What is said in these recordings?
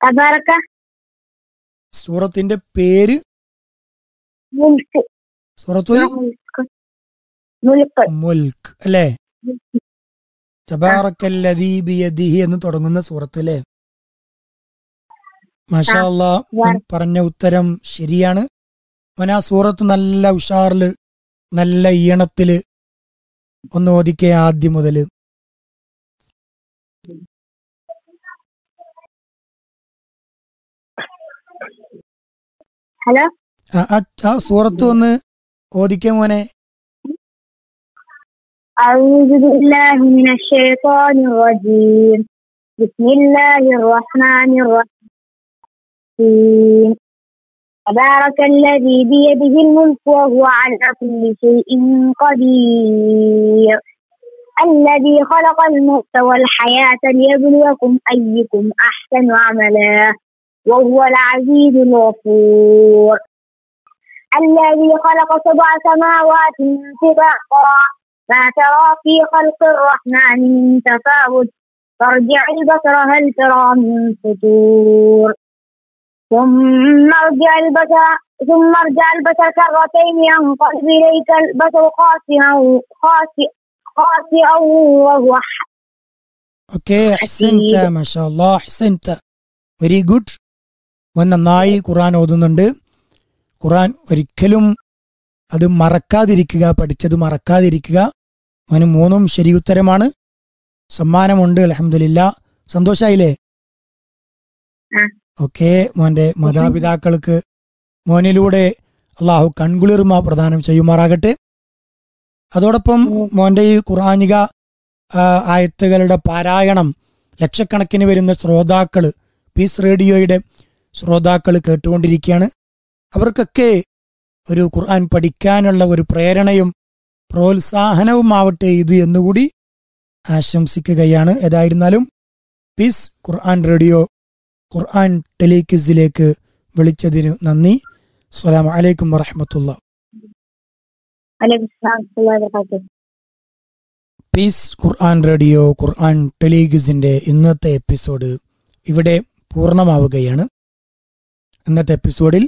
തബാറക്ക സൂറത്തിന്റെ പേര് മുൽക്ക് സൂറത്തുൽ മുൽക്ക് മുൽക്ക് മുൽക്ക് അല്ലേ തബാറക്കല്ലദീ ബിയദിഹി എന്ന് തുടങ്ങുന്ന സൂറത്ത് അല്ലേ മാഷാ അല്ലാ മുൻ പറഞ്ഞ ഉത്തരം ശരിയാണ് മോൻ ആ സൂറത്ത് നല്ല ഉഷാറില് നല്ല ഈണത്തില് ഒന്ന് ഓദിക്കേ ആദ്യം മുതല് ഹലോ ആ- ആ- ആ സൂറത്ത് ഒന്ന് ഓദിക്കേ മോനെ أعوذ بالله من الشيطان الرجيم بسم الله الرحمن الرحيم تبارك الذي بيده الملك وهو على كل شيء قدير الذي خلق الموت والحياة ليبلوكم أيكم أحسن عملا وهو العزيز الغفور الذي خلق سبع سماوات طباقا ما ترى في خلق الرحمن من تفاوت فارجع البصر هل ترى من فطور ثم ارجع البصر ثم ارجع البصر كرتين ينقلب اليك البصر خاسئا خاسئا خاسئا وهو ഓക്കെ അഹ്സൻത മാഷാ അല്ലാ അഹ്സൻത വെരി ഗുഡ് മോൻ നന്നായി ഖുർആൻ ഓതുന്നുണ്ട് ഖുർആൻ ഒരിക്കലും അത് മറക്കാതിരിക്കുക പഠിച്ചത് മറക്കാതിരിക്കുക മോന് മൂന്നും ശരി ഉത്തരമാണ് സമ്മാനമുണ്ട് അലഹമില്ല സന്തോഷായില്ലേ ആ. ഓക്കെ മോന്റെ മാതാപിതാക്കൾക്ക് മോനിലൂടെ അള്ളാഹു കൺകുളിർമ പ്രദാനം ചെയ്യുമാറാകട്ടെ അതോടൊപ്പം മോന്റെ ഈ ഖുറാനിക ആ, ആയത്തുകളുടെ പാരായണം ലക്ഷക്കണക്കിന് വരുന്ന ശ്രോതാക്കള് പീസ് റേഡിയോയുടെ ശ്രോതാക്കൾ കേട്ടുകൊണ്ടിരിക്കുകയാണ് അവർക്കൊക്കെ ഒരു ഖുർആൻ പഠിക്കാനുള്ള ഒരു പ്രേരണയും പ്രോത്സാഹനവുമാവട്ടെ ഇത് എന്നുകൂടി ആശംസിക്കുകയാണ് ഏതായിരുന്നാലും പീസ് ഖുർആൻ റേഡിയോ ഖുർആൻ ടെലിക്വിസിലേക്ക് വിളിച്ചതിന് നന്ദി അസ്സലാമു അലൈക്കും വറഹമത്തുള്ള عليكم السلام ورحمة الله وبركاته പീസ് ഖുർആൻ റേഡിയോ ഖുർആൻ ടെലിഗ്യൂസിന്റെ ഇന്നത്തെ എപ്പിസോഡ് ഇവിടെ പൂർണ്ണമാവുകയാണ് ഇന്നത്തെ എപ്പിസോഡിൽ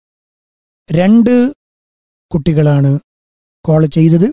രണ്ട് കുട്ടികളാണ് കോൾ ചെയ്തത്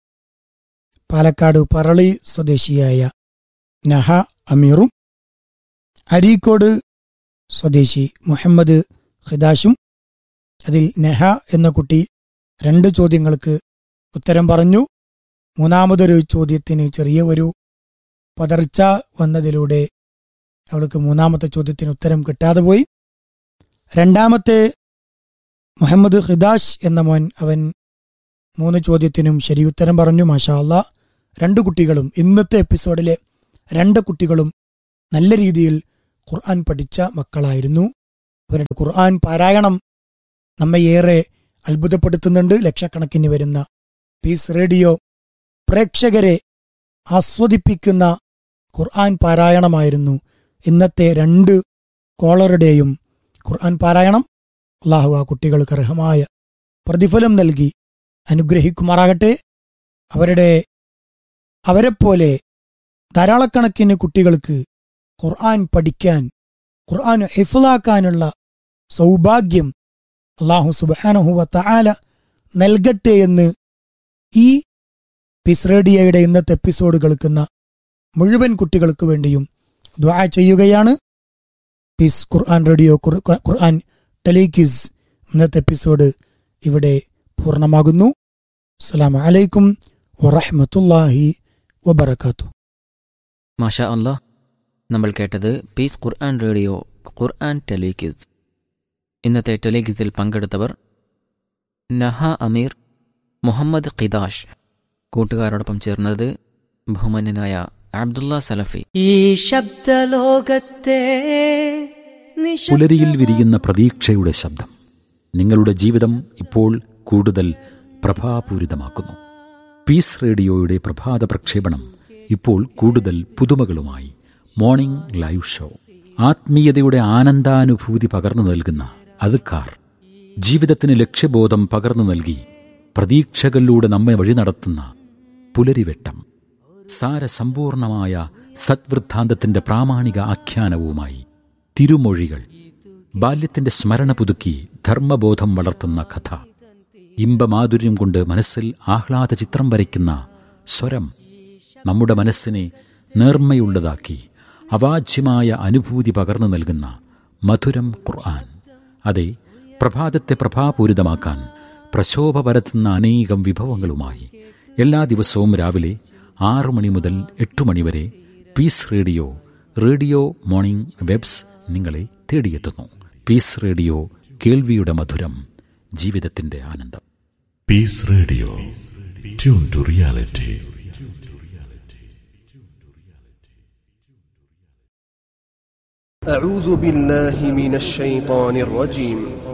പാലക്കാട് പറളി സ്വദേശിയായ നഹ അമീറും അരീക്കോട് സ്വദേശി മുഹമ്മദ് ഖിദാഷും അതിൽ നെഹ എന്ന കുട്ടി രണ്ട് ചോദ്യങ്ങൾക്ക് ഉത്തരം പറഞ്ഞു മൂന്നാമതൊരു ചോദ്യത്തിന് ചെറിയ ഒരു പതർച്ച വന്നതിലൂടെ അവൾക്ക് മൂന്നാമത്തെ ചോദ്യത്തിന് ഉത്തരം കിട്ടാതെ പോയി രണ്ടാമത്തെ മുഹമ്മദ് ഖിദാഷ് എന്ന മോൻ അവൻ മൂന്ന് ചോദ്യത്തിനും ശരിയുത്തരം പറഞ്ഞു മാഷാ അല്ലാ രണ്ട് കുട്ടികളും ഇന്നത്തെ എപ്പിസോഡിലെ രണ്ട് കുട്ടികളും നല്ല രീതിയിൽ ഖുർആൻ പഠിച്ച മക്കളായിരുന്നു അവരുടെ ഖുർആൻ പാരായണം നമ്മെ ഏറെ അത്ഭുതപ്പെടുത്തുന്നുണ്ട് ലക്ഷക്കണക്കിന് വരുന്ന പീസ് റേഡിയോ പ്രേക്ഷകരെ ആസ്വദിപ്പിക്കുന്ന ഖുർആൻ പാരായണമായിരുന്നു ഇന്നത്തെ രണ്ട് കോളറുടെയും ഖുർആൻ പാരായണം അള്ളാഹു ആ കുട്ടികൾക്ക് അർഹമായ പ്രതിഫലം നൽകി അനുഗ്രഹിക്കുമാറാകട്ടെ അവരുടെ അവരെപ്പോലെ ധാരാളക്കണക്കിന് കുട്ടികൾക്ക് ഖുർആൻ പഠിക്കാൻ ഖുർആൻ ഹിഫിലാക്കാനുള്ള സൗഭാഗ്യം അള്ളാഹു സുബാനഹുവ തആല നൽകട്ടെ എന്ന് ഈ പിസ് റേഡിയോയുടെ ഇന്നത്തെ എപ്പിസോഡ് കേൾക്കുന്ന മുഴുവൻ കുട്ടികൾക്ക് വേണ്ടിയും ദ്വാ ചെയ്യുകയാണ് പീസ് ഖുർആൻ റേഡിയോ ഖുർ- ഖുർആൻ ടെലിക്വിസ് ഇന്നത്തെ എപ്പിസോഡ് ഇവിടെ പൂർണ്ണമാകുന്നു അസ്സലാമു അലൈക്കും വറഹ്മത്തുള്ളാഹി വബറകാത്തു മാഷാ അല്ലാ നമ്മൾ കേട്ടത് പീസ് ഖുർആൻ റേഡിയോ ഖുർആൻ ടെലിക്വിസ് ഇന്നത്തെ ടെലിക്വിസിൽ പങ്കെടുത്തവർ നഹ അമീർ മുഹമ്മദ് ഖിദാഷ് കൂട്ടുകാരോടൊപ്പം ചേർന്നത് ബഹുമാന്യനായ അബ്ദുള്ള സലഫി ഈ ശബ്ദലോകത്തെ നിശബ്ദ- പുലരിയിൽ വിരിയുന്ന പ്രതീക്ഷയുടെ ശബ്ദം നിങ്ങളുടെ ജീവിതം ഇപ്പോൾ കൂടുതൽ പ്രഭാപൂരിതമാക്കുന്നു പീസ് റേഡിയോയുടെ പ്രഭാത പ്രക്ഷേപണം ഇപ്പോൾ കൂടുതൽ പുതുമകളുമായി മോർണിംഗ് ലൈവ് ഷോ ആത്മീയതയുടെ ആനന്ദാനുഭൂതി പകർന്നു നൽകുന്ന അതുക്കാർ ജീവിതത്തിന് ലക്ഷ്യബോധം പകർന്നു നൽകി പ്രതീക്ഷകളിലൂടെ നമ്മെ വഴി നടത്തുന്ന പുലരിവെട്ടം സാരസമ്പൂർണമായ സദ്വൃദ്ധാന്തത്തിന്റെ പ്രാമാണിക ആഖ്യാനവുമായി തിരുമൊഴികൾ ബാല്യത്തിന്റെ സ്മരണ പുതുക്കി ധർമ്മബോധം വളർത്തുന്ന കഥ ഇമ്പമാധുര്യം കൊണ്ട് മനസ്സിൽ ആഹ്ലാദ ചിത്രം വരയ്ക്കുന്ന സ്വരം നമ്മുടെ മനസ്സിനെ നേർമ്മയുള്ളതാക്കി അവാച്യമായ അനുഭൂതി പകർന്നു നൽകുന്ന മധുരം ഖുർആൻ അതെ പ്രഭാതത്തെ പ്രഭാപൂരിതമാക്കാൻ പ്രശോഭ പരത്തുന്ന അനേകം വിഭവങ്ങളുമായി എല്ലാ ദിവസവും രാവിലെ ആറു മണി മുതൽ എട്ടു മണി വരെ peace radio radio morning waves നിങ്ങളെ തേടിയെത്തുന്നു പീസ് റേഡിയോ കേൾവിയുടെ മധുരം ജീവിതത്തിന്റെ ആനന്ദം Peace Radio. Tune to reality. أعوذ بالله من الشيطان الرجيم